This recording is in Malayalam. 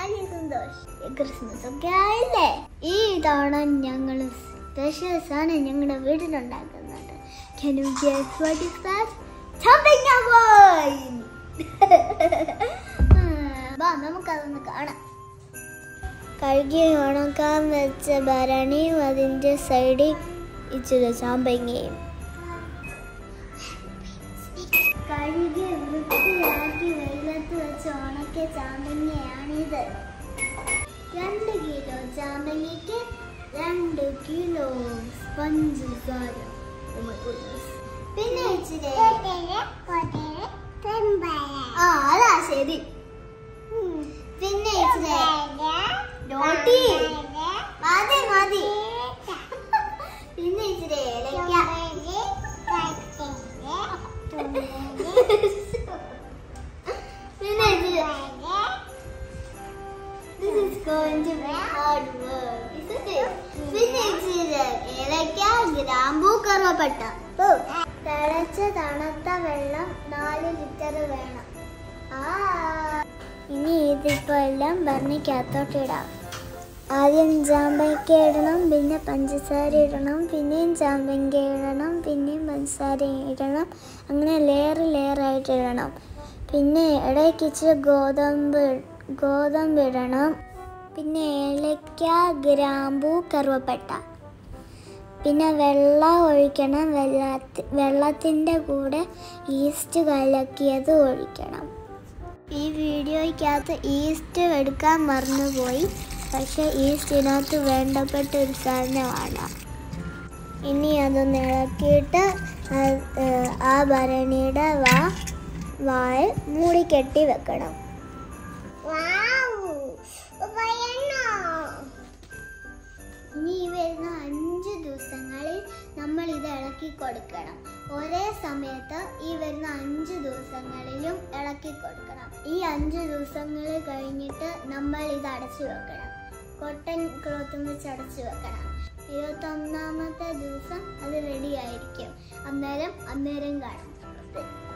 വലിയ സന്തോഷം ക്രിസ്മസ് ഒക്കെ ആയില്ലേ ഈ തവണ ഞങ്ങൾ സ്പെഷ്യൽ സാധനം ഞങ്ങളുടെ വീട്ടിലുണ്ടാക്കുന്നുണ്ട് Can you guess what is that? ചാമ്പങ്ങ wine. ആ, വാ നമുക്കതൊന്ന് കാണാം കഴുകി ഉണക്കാൻ വെച്ച ഭരണിയും അതിൻ്റെ സൈഡിൽ ഇച്ചിരി ചാമ്പങ്ങയും കഴുകി വൃത്തിയാക്കി വെയിലത്ത് വെച്ച് ഉണക്കിയ ചാമ്പങ്ങയാണിത് രണ്ട് കിലോ ചാമ്പങ്ങയ്ക്ക് രണ്ട് കിലോ പഞ്ചസാര Oh my goodness. പിന്നെ ഇച്ചിരി ആ അതാ ശരി പിന്നെ ഇച്ചിരി നോട്ടി മതി മതി പിന്നെ ഇച്ചിരി ഏലക്ക പിന്നെ ഇച്ചിരി This is going to be hard work, isn't it? പിന്നെ ഇച്ചിരി ഏലക്ക ഗ്രാമ്പൂ കറുവപ്പട്ട തിളച്ച തണുത്ത വെള്ളം നാല് ലിറ്റർ വേണം ആ ഇനി ഇതിപ്പോ എല്ലാം ഭരണിക്കകത്തോട്ട് ഇടാം ആദ്യം ചാമ്പയ്ക്ക ഇടണം പിന്നെ പഞ്ചസാര ഇടണം പിന്നെയും ചാമ്പയ്ക്ക ഇടണം പിന്നെയും പഞ്ചസാര ഇടണം അങ്ങനെ ലെയർ ലെയർ ആയിട്ട് ഇടണം പിന്നെ ഇടയ്ക്ക് ഇച്ചിരി ഗോതമ്പ് ഗോതമ്പ് ഇടണം പിന്നെ ഏലക്ക ഗ്രാമ്പൂ കറുവപ്പട്ട പിന്നെ വെള്ളം ഒഴിക്കണം വെള്ളത്തി വെള്ളത്തിൻ്റെ കൂടെ ഈസ്റ്റ് കലക്കിയത് ഒഴിക്കണം ഈ വീഡിയോയ്ക്കകത്ത് ഈസ്റ്റ് എടുക്കാൻ മറന്നുപോയി പക്ഷെ ഈസ്റ്റിനകത്ത് വേണ്ടപ്പെട്ട ഒരു സാധനമാണ് ഇനി അതൊന്ന് ഇളക്കിയിട്ട് അത്, ഏഹ്, ആ ഭരണിയുടെ വാ വാൽ മൂടിക്കെട്ടി വെക്കണം ഇനി ഈ വരുന്ന അഞ്ച് ദിവസങ്ങളിൽ നമ്മൾ ഇത് ഇളക്കി കൊടുക്കണം ഒരേ സമയത്ത് ഈ വരുന്ന അഞ്ച് ദിവസങ്ങളിലും ഇളക്കി കൊടുക്കണം ഈ അഞ്ച് ദിവസങ്ങൾ കഴിഞ്ഞിട്ട് നമ്മൾ ഇത് അടച്ചു വെക്കണം കോട്ടൺ ക്ലോത്തും വെച്ച് അടച്ചു വെക്കണം ഇരുപത്തൊന്നാമത്തെ ദിവസം അത് റെഡി ആയിരിക്കും അന്നേരം അന്നേരം കാണാം